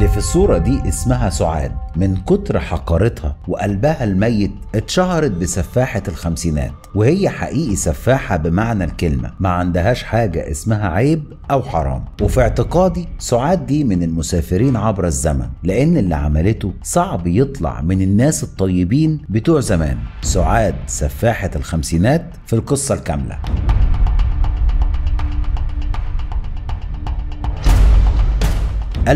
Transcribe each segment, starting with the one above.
في الصورة دي اسمها سعاد من كتر حقارتها وقلبها الميت اتشهرت بسفاحة الخمسينات وهي حقيقي سفاحة بمعنى الكلمة ما عندهاش حاجة اسمها عيب أو حرام وفي اعتقادي سعاد دي من المسافرين عبر الزمن لأن اللي عملته صعب يطلع من الناس الطيبين بتوع زمان سعاد سفاحة الخمسينات في القصة الكاملة ؟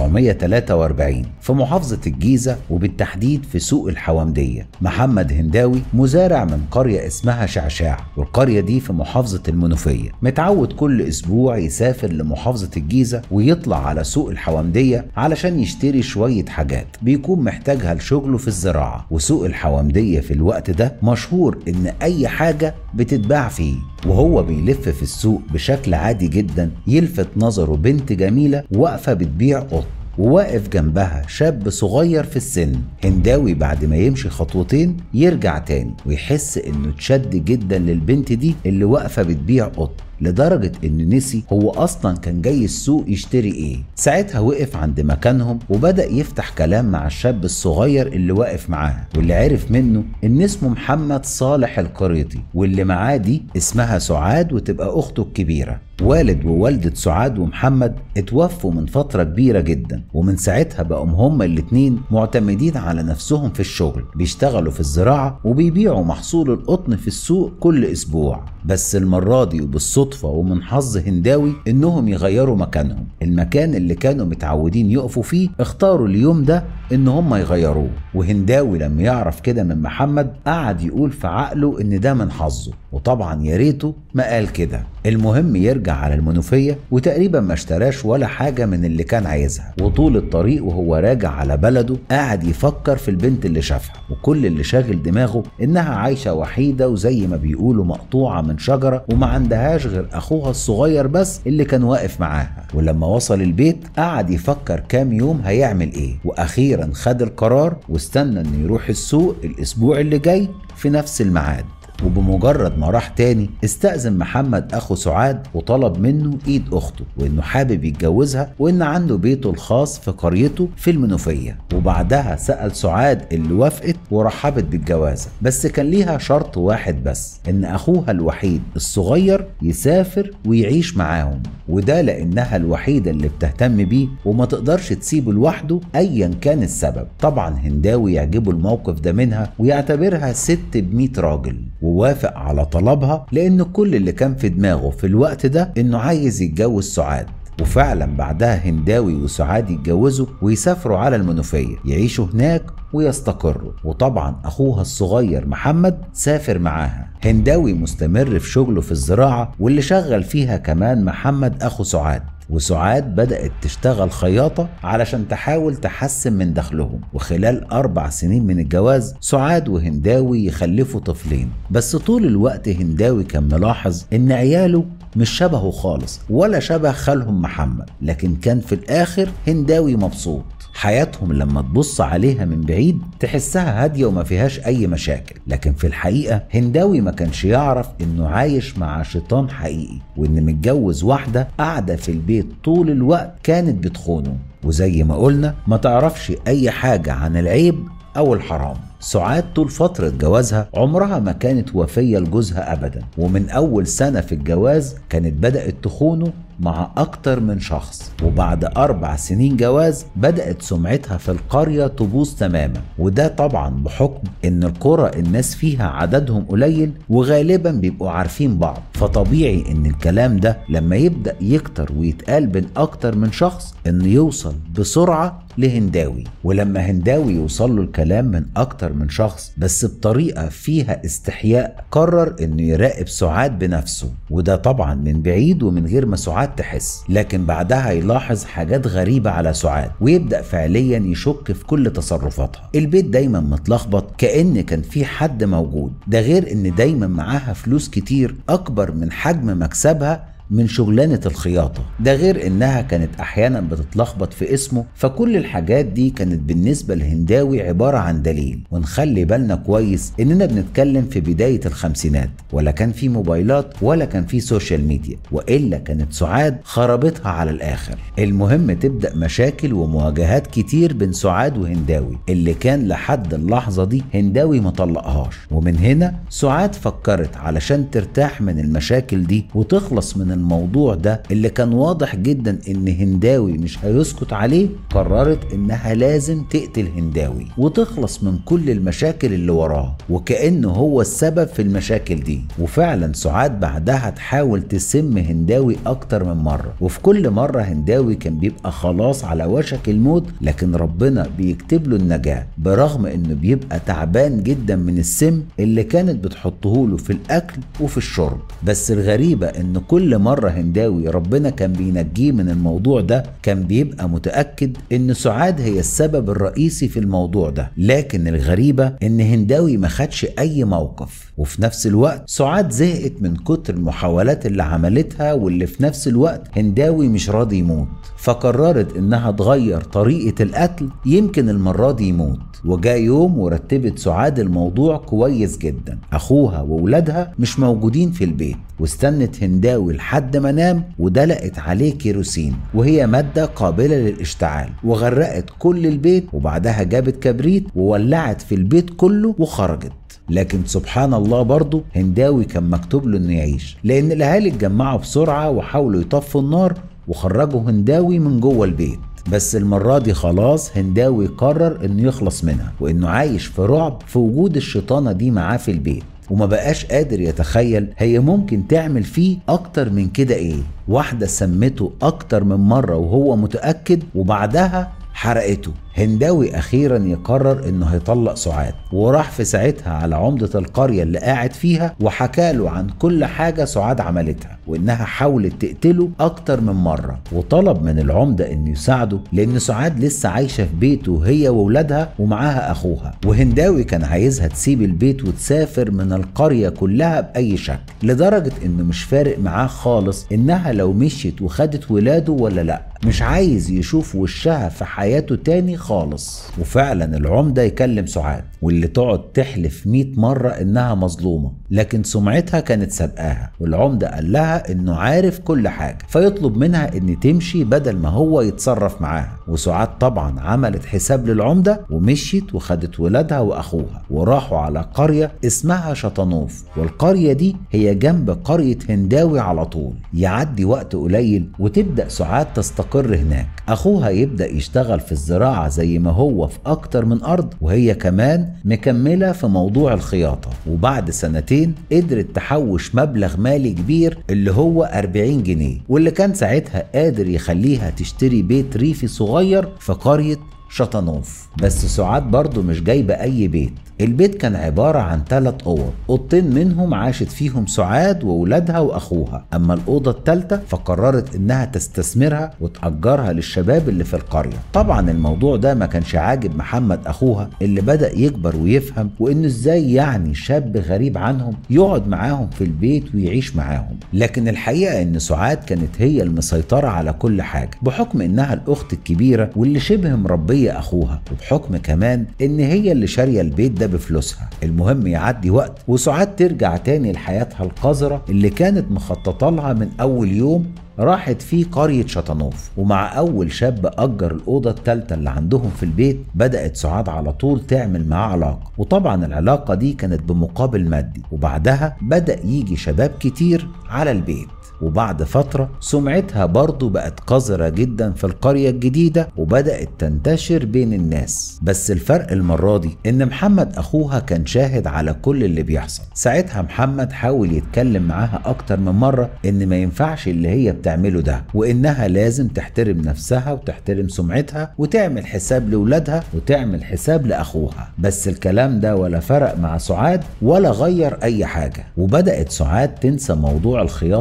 1943 في محافظة الجيزة وبالتحديد في سوق الحوامدية محمد هنداوي مزارع من قرية اسمها شعشاع والقرية دي في محافظة المنوفية متعود كل أسبوع يسافر لمحافظة الجيزة ويطلع على سوق الحوامدية علشان يشتري شوية حاجات بيكون محتاجها لشغله في الزراعة وسوق الحوامدية في الوقت ده مشهور إن أي حاجة بتتباع فيه وهو بيلف في السوق بشكل عادي جدا يلفت نظره بنت جميلة واقفة بتبيع قط وواقف جنبها شاب صغير في السن هنداوي بعد ما يمشي خطوتين يرجع تاني ويحس انه اتشد جدا للبنت دي اللي واقفة بتبيع قط لدرجة إنه نسي هو أصلا كان جاي السوق يشتري إيه ساعتها وقف عند مكانهم وبدأ يفتح كلام مع الشاب الصغير اللي واقف معاه واللي عرف منه إن اسمه محمد صالح القريطي واللي معاه دي اسمها سعاد وتبقى أخته الكبيرة والد ووالدة سعاد ومحمد اتوفوا من فترة كبيرة جدا ومن ساعتها بقوا هما الاتنين معتمدين على نفسهم في الشغل بيشتغلوا في الزراعة وبيبيعوا محصول القطن في السوق كل أسبوع بس المرة دي وبالصدفة ومن حظ هنداوي إنهم يغيروا مكانهم المكان اللي كانوا متعودين يقفوا فيه اختاروا اليوم ده إن هم يغيروه وهنداوي لما يعرف كده من محمد قعد يقول في عقله إن ده من حظه وطبعا يا ريته ما قال كده المهم يرجع على المنوفية وتقريبا ما اشتراش ولا حاجة من اللي كان عايزها وطول الطريق وهو راجع على بلده قاعد يفكر في البنت اللي شافها وكل اللي شاغل دماغه انها عايشة وحيدة وزي ما بيقولوا مقطوعة من شجرة وما عندهاش غير اخوها الصغير بس اللي كان واقف معاها ولما وصل البيت قعد يفكر كام يوم هيعمل ايه واخيرا خد القرار واستنى انه يروح السوق الاسبوع اللي جاي في نفس الميعاد وبمجرد ما راح تاني استأذن محمد أخو سعاد وطلب منه إيد أخته وإنه حابب يتجوزها وإن عنده بيته الخاص في قريته في المنوفية وبعدها سأل سعاد اللي وافقت ورحبت بالجوازة بس كان ليها شرط واحد بس إن أخوها الوحيد الصغير يسافر ويعيش معاهم وده لأنها الوحيدة اللي بتهتم بيه وما تقدرش تسيبه لوحده أيا كان السبب طبعا هنداوي يعجبه الموقف ده منها ويعتبرها ست بمية راجل ووافق على طلبها لأن كل اللي كان في دماغه في الوقت ده إنه عايز يتجوز سعاد وفعلا بعدها هنداوي وسعاد يتجوزوا ويسافروا على المنوفية يعيشوا هناك ويستقروا وطبعا أخوها الصغير محمد سافر معاها هنداوي مستمر في شغله في الزراعة واللي شغل فيها كمان محمد أخو سعاد وسعاد بدأت تشتغل خياطة علشان تحاول تحسن من دخلهم وخلال أربع سنين من الجواز سعاد وهنداوي يخلفوا طفلين بس طول الوقت هنداوي كان ملاحظ إن عياله مش شبهه خالص ولا شبه خالهم محمد لكن كان في الآخر هنداوي مبسوط حياتهم لما تبص عليها من بعيد تحسها هادية وما فيهاش أي مشاكل لكن في الحقيقة هنداوي ما كانش يعرف إنه عايش مع شيطان حقيقي وإن متجوز واحدة قاعدة في البيت طول الوقت كانت بتخونه وزي ما قلنا ما تعرفش أي حاجة عن العيب أو الحرام سعاد طول فترة جوازها عمرها ما كانت وفية لجوزها أبدا ومن أول سنة في الجواز كانت بدأت تخونه مع أكتر من شخص وبعد أربع سنين جواز بدأت سمعتها في القرية تبوظ تماما وده طبعا بحكم إن القرى الناس فيها عددهم قليل وغالبا بيبقوا عارفين بعض فطبيعي إن الكلام ده لما يبدأ يكتر ويتقال بين أكتر من شخص إنه يوصل بسرعة لهنداوي ولما هنداوي يوصل له الكلام من أكتر من شخص بس بطريقة فيها استحياء قرر إنه يراقب سعاد بنفسه وده طبعا من بعيد ومن غير ما سعاد تحس لكن بعدها يلاحظ حاجات غريبة على سعاد ويبدأ فعليا يشك في كل تصرفاتها البيت دايما متلخبط كأن كان في حد موجود ده غير إن دايما معاها فلوس كتير أكبر من حجم مكسبها من شغلانة الخياطة ده غير انها كانت احيانا بتتلخبط في اسمه فكل الحاجات دي كانت بالنسبة لهنداوي عبارة عن دليل ونخلي بالنا كويس اننا بنتكلم في بداية الخمسينات ولا كان في موبايلات ولا كان في سوشيال ميديا والا كانت سعاد خربتها على الاخر المهم تبدأ مشاكل ومواجهات كتير بين سعاد وهنداوي اللي كان لحد اللحظة دي هنداوي مطلقهاش ومن هنا سعاد فكرت علشان ترتاح من المشاكل دي وتخلص من الموضوع ده اللي كان واضح جدا ان هنداوي مش هيسكت عليه قررت انها لازم تقتل هنداوي وتخلص من كل المشاكل اللي وراه وكأنه هو السبب في المشاكل دي وفعلا سعاد بعدها تحاول تسم هنداوي اكتر من مرة وفي كل مرة هنداوي كان بيبقى خلاص على وشك الموت لكن ربنا بيكتب له النجاة برغم انه بيبقى تعبان جدا من السم اللي كانت بتحطه له في الاكل وفي الشرب بس الغريبة ان كل مرة هنداوي ربنا كان بينجيه من الموضوع ده كان بيبقى متأكد ان سعاد هي السبب الرئيسي في الموضوع ده لكن الغريبة ان هنداوي ما خدش اي موقف وفي نفس الوقت سعاد زهقت من كتر المحاولات اللي عملتها واللي في نفس الوقت هنداوي مش راضي يموت فقررت انها تغير طريقة القتل يمكن المرة دي يموت وجاء يوم ورتبت سعاد الموضوع كويس جدا اخوها وولادها مش موجودين في البيت واستنت هنداوي لحد ما نام ودلقت عليه كيروسين وهي مادة قابلة للاشتعال وغرقت كل البيت وبعدها جابت كبريت وولعت في البيت كله وخرجت لكن سبحان الله برضه هنداوي كان مكتوب له انه يعيش لان الاهالي اتجمعوا بسرعه وحاولوا يطفوا النار وخرجوا هنداوي من جوه البيت بس المرة دي خلاص هنداوي قرر انه يخلص منها وانه عايش في رعب في وجود الشيطانة دي معاه في البيت وما بقاش قادر يتخيل هي ممكن تعمل فيه اكتر من كده ايه واحدة سمته اكتر من مرة وهو متأكد وبعدها حرقته هنداوي اخيرا يقرر انه هيطلق سعاد وراح في ساعتها على عمدة القرية اللي قاعد فيها وحكى له عن كل حاجة سعاد عملتها وانها حاولت تقتله اكتر من مرة وطلب من العمدة انه يساعده لان سعاد لسه عايشة في بيته هي وولادها ومعاها اخوها وهنداوي كان عايزها تسيب البيت وتسافر من القرية كلها باي شكل لدرجة انه مش فارق معاه خالص انها لو مشيت وخدت ولاده ولا لا مش عايز يشوف وشها في حياته تاني خالص وفعلا العمدة يكلم سعاد واللي تقعد تحلف 100 مرة انها مظلومة لكن سمعتها كانت سابقاها والعمدة قال لها انه عارف كل حاجة فيطلب منها ان تمشي بدل ما هو يتصرف معاها وسعاد طبعا عملت حساب للعمدة ومشيت وخدت ولادها واخوها وراحوا على قرية اسمها شطنوف والقرية دي هي جنب قرية هنداوي على طول يعدي وقت قليل وتبدأ سعاد تستقر هناك اخوها يبدأ يشتغل في الزراعة زي ما هو في اكتر من ارض وهي كمان مكملة في موضوع الخياطة وبعد سنتين قدرت تحوش مبلغ مالي كبير اللي هو 40 جنيه واللي كان ساعتها قادر يخليها تشتري بيت ريفي صغير في قرية شطنوف بس سعاد برضه مش جايبة أي بيت البيت كان عبارة عن ثلاث أوض أوضتين منهم عاشت فيهم سعاد وولادها وأخوها أما الأوضة الثالثة فقررت إنها تستثمرها وتأجرها للشباب اللي في القرية طبعا الموضوع ده ما كانش عاجب محمد أخوها اللي بدأ يكبر ويفهم وإنه إزاي يعني شاب غريب عنهم يقعد معاهم في البيت ويعيش معاهم لكن الحقيقة إن سعاد كانت هي المسيطرة على كل حاجة بحكم إنها الأخت الكبيرة واللي شبه مربية أخوها وبحكم كمان إن هي اللي شارية البيت ده بفلوسها المهم يعدي وقت وسعاد ترجع تاني لحياتها القذرة اللي كانت مخططة لها من أول يوم راحت فيه قرية شطنوف ومع أول شاب أجر الأوضة التالتة اللي عندهم في البيت بدأت سعاد على طول تعمل معاه علاقة وطبعا العلاقة دي كانت بمقابل مادي وبعدها بدأ يجي شباب كتير على البيت وبعد فترة سمعتها برضو بقت قذرة جدا في القرية الجديدة وبدأت تنتشر بين الناس بس الفرق المرة دي إن محمد أخوها كان شاهد على كل اللي بيحصل ساعتها محمد حاول يتكلم معاها أكتر من مرة إن ما ينفعش اللي هي بتعمله ده وإنها لازم تحترم نفسها وتحترم سمعتها وتعمل حساب لولادها وتعمل حساب لأخوها بس الكلام ده ولا فرق مع سعاد ولا غير أي حاجة وبدأت سعاد تنسى موضوع الخياطة تماما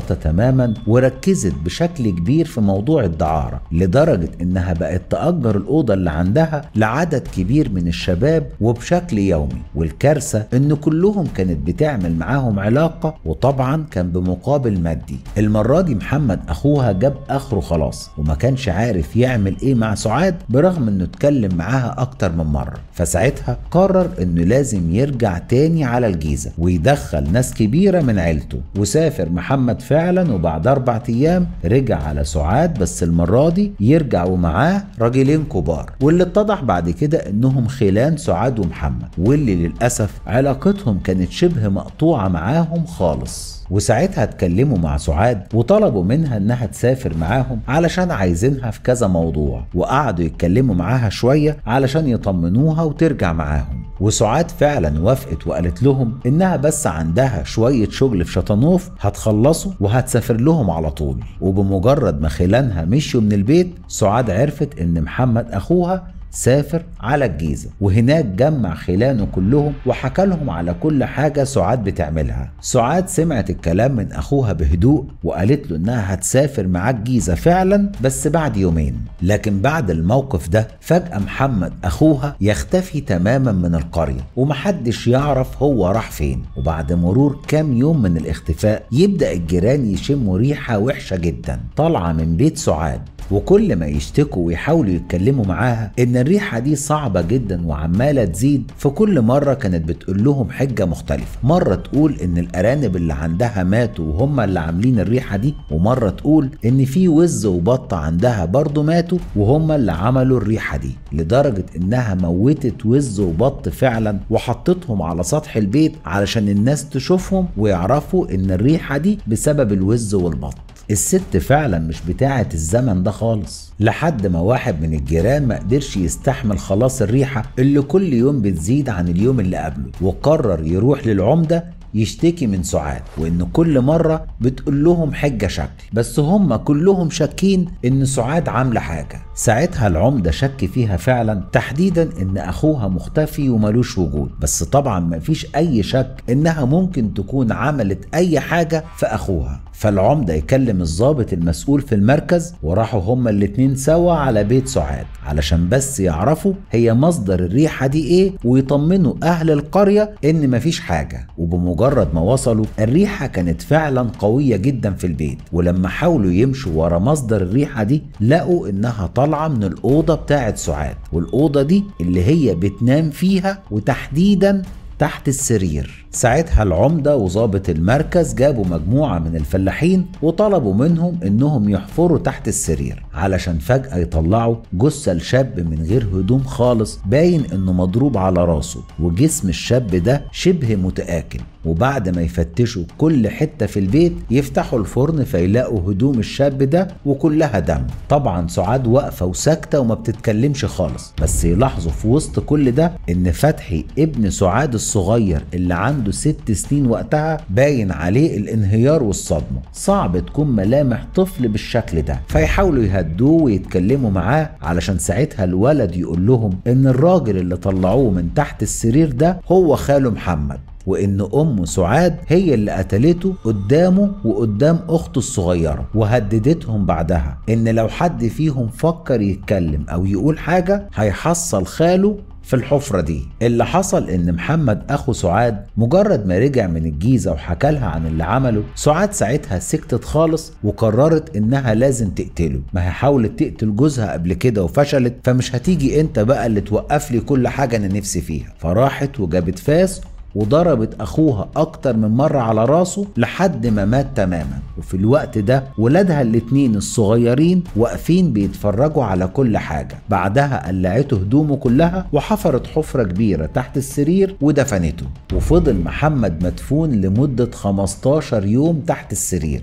تماما وركزت بشكل كبير في موضوع الدعارة لدرجة انها بقت تأجر الأوضة اللي عندها لعدد كبير من الشباب وبشكل يومي والكارثة ان كلهم كانت بتعمل معاهم علاقة وطبعا كان بمقابل مادي المرة دي محمد اخوها جاب اخره خلاص وما كانش عارف يعمل ايه مع سعاد برغم انه اتكلم معاها اكتر من مرة فساعتها قرر انه لازم يرجع تاني على الجيزة ويدخل ناس كبيرة من عيلته وسافر محمد فعلا وبعد اربع ايام رجع على سعاد بس المرة دي يرجع ومعاه راجلين كبار واللي اتضح بعد كده انهم خلان سعاد ومحمد واللي للاسف علاقتهم كانت شبه مقطوعة معاهم خالص وساعتها اتكلموا مع سعاد وطلبوا منها انها تسافر معاهم علشان عايزينها في كذا موضوع وقعدوا يتكلموا معاها شوية علشان يطمنوها وترجع معاهم وسعاد فعلا وافقت وقالت لهم انها بس عندها شوية شغل في شطنوف هتخلصوا وهتسافر لهم على طول وبمجرد ما خلانها مشيوا من البيت سعاد عرفت ان محمد اخوها سافر على الجيزة وهناك جمع خلانه كلهم وحكى لهم على كل حاجة سعاد بتعملها سعاد سمعت الكلام من أخوها بهدوء وقالت له إنها هتسافر معاه الجيزة فعلا بس بعد يومين لكن بعد الموقف ده فجأة محمد أخوها يختفي تماما من القرية ومحدش يعرف هو راح فين وبعد مرور كام يوم من الاختفاء يبدأ الجيران يشموا ريحة وحشة جدا طالعة من بيت سعاد وكل ما يشتكوا ويحاولوا يتكلموا معاها ان الريحه دي صعبه جدا وعماله تزيد في كل مره كانت بتقول لهم حجه مختلفه مره تقول ان الارانب اللي عندها ماتوا وهم اللي عاملين الريحه دي ومره تقول ان في وز وبطه عندها برضه ماتوا وهم اللي عملوا الريحه دي لدرجه انها موتت وز وبط فعلا وحطتهم على سطح البيت علشان الناس تشوفهم ويعرفوا ان الريحه دي بسبب الوز والبط الست فعلا مش بتاعة الزمن ده خالص لحد ما واحد من الجيران ما قدرش يستحمل خلاص الريحة اللي كل يوم بتزيد عن اليوم اللي قبله وقرر يروح للعمدة يشتكي من سعاد وان كل مرة بتقول لهم حجة شكل بس هم كلهم شاكين ان سعاد عاملة حاجة ساعتها العمدة شك فيها فعلا تحديدا ان اخوها مختفي وملوش وجود بس طبعا مفيش اي شك انها ممكن تكون عملت اي حاجة في اخوها فالعمدة يكلم الضابط المسؤول في المركز وراحوا هما الاتنين سوا على بيت سعاد علشان بس يعرفوا هي مصدر الريحة دي ايه ويطمنوا اهل القرية ان مفيش حاجة وبمجرد ما وصلوا الريحة كانت فعلا قوية جدا في البيت ولما حاولوا يمشوا ورا مصدر الريحة دي لقوا انها طالعة من الأوضة بتاعت سعاد والأوضة دي اللي هي بتنام فيها وتحديدا تحت السرير ساعتها العمدة وظابط المركز جابوا مجموعة من الفلاحين وطلبوا منهم انهم يحفروا تحت السرير علشان فجأة يطلعوا جثة لشاب من غير هدوم خالص باين انه مضروب على راسه وجسم الشاب ده شبه متآكل وبعد ما يفتشوا كل حتة في البيت يفتحوا الفرن فيلاقوا هدوم الشاب ده وكلها دم طبعا سعاد واقفة وساكتة وما بتتكلمش خالص بس يلاحظوا في وسط كل ده ان فتحي ابن سعاد الصغير اللي عنده ست سنين وقتها باين عليه الانهيار والصدمة صعب تكون ملامح طفل بالشكل ده فيحاولوا يهدوه ويتكلموا معاه علشان ساعتها الولد يقول لهم ان الراجل اللي طلعوه من تحت السرير ده هو خاله محمد وان ام سعاد هي اللي قتلته قدامه وقدام اخته الصغيره وهددتهم بعدها ان لو حد فيهم فكر يتكلم او يقول حاجه هيحصل خاله في الحفرة دي اللي حصل ان محمد اخو سعاد مجرد ما رجع من الجيزة وحكى لها عن اللي عمله سعاد ساعتها سكتت خالص وقررت انها لازم تقتله ما هي حاولت تقتل جوزها قبل كده وفشلت فمش هتيجي انت بقى اللي توقف لي كل حاجة انا نفسي فيها فراحت وجابت فاس وضربت اخوها اكتر من مرة على راسه لحد ما مات تماما وفي الوقت ده ولادها الاتنين الصغيرين واقفين بيتفرجوا على كل حاجة بعدها قلعته هدومه كلها وحفرت حفرة كبيرة تحت السرير ودفنته وفضل محمد مدفون لمدة 15 يوم تحت السرير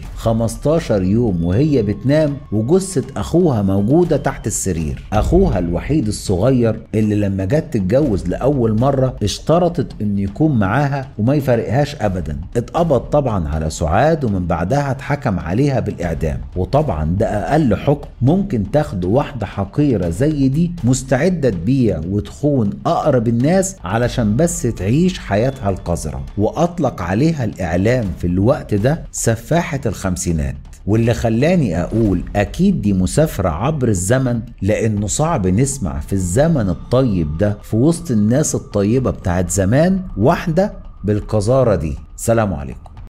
15 يوم وهي بتنام وجثة اخوها موجودة تحت السرير اخوها الوحيد الصغير اللي لما جت تتجوز لأول مرة اشترطت ان يكون معاها وما يفارقهاش ابدا اتقبض طبعا على سعاد ومن بعدها اتحكم عليها بالاعدام وطبعا ده اقل حكم ممكن تاخده واحده حقيره زي دي مستعده تبيع وتخون اقرب الناس علشان بس تعيش حياتها القذره واطلق عليها الاعلام في الوقت ده سفاحه الخمسينات واللي خلاني اقول اكيد دي مسافرة عبر الزمن لانه صعب نسمع في الزمن الطيب ده في وسط الناس الطيبة بتاعت زمان واحدة بالقذارة دي سلام عليكم